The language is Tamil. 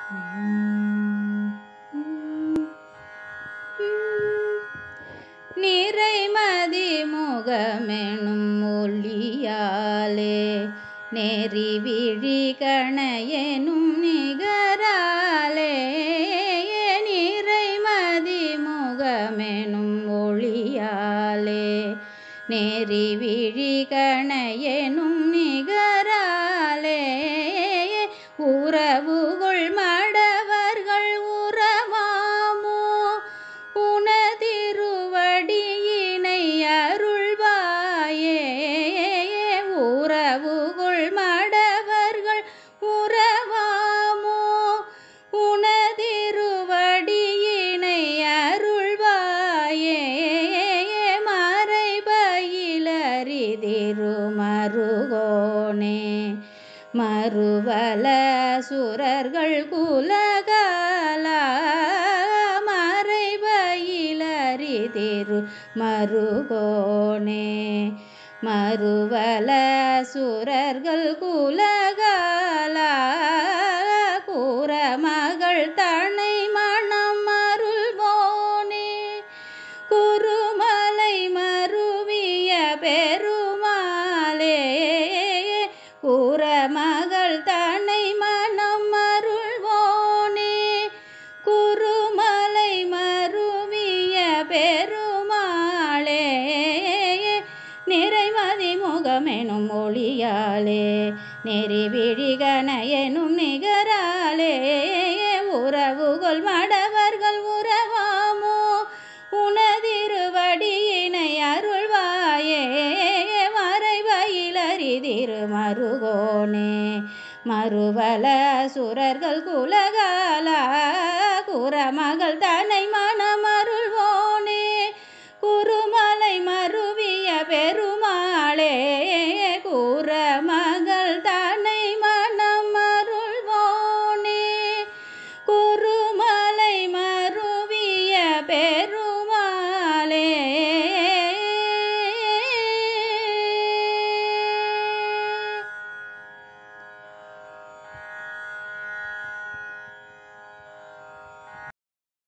நிறைமதி முகமெனும் ஒளியாலே நெறி விழி கணையெனும் நிகராலே நிறைமதி முகமெனும் ஒளியாலே நெறி விழி கணையெனும் நிகராலே உறவுகள் மடவர்கள் உறவாமோ உனதிருவடியினை அருள்வாயே உறவுகள் மடவர்கள் உறவாமோ உனதிருவடியினை அருள்வாயே மறைபயிலறிதிருமருகோனே மறுவல சுரர்கள் குலகாலா மறைபயிலறிதிரு மருகோனே மறுவல சுரர்கள் குலகாலா கூறமகள் தனை மணம் அருள்வோனே குருமலை மருவிய பெருமாளே கூறமகள் தனை மனம் அருள்வோனே குருமலை மருவிய பெருமாளே நிறைமதி முகமெனும் ஒளியாலே நெறி விழிகன எனும் நிகராலே உறவுகள் மடவர்கள் உறவாமோ உனதிருவடியினை அருள்வாயே மறைவயிலறிதிரு மருகோனே மறுவல சுரர்கள் குலகாலா குரமகள் தனை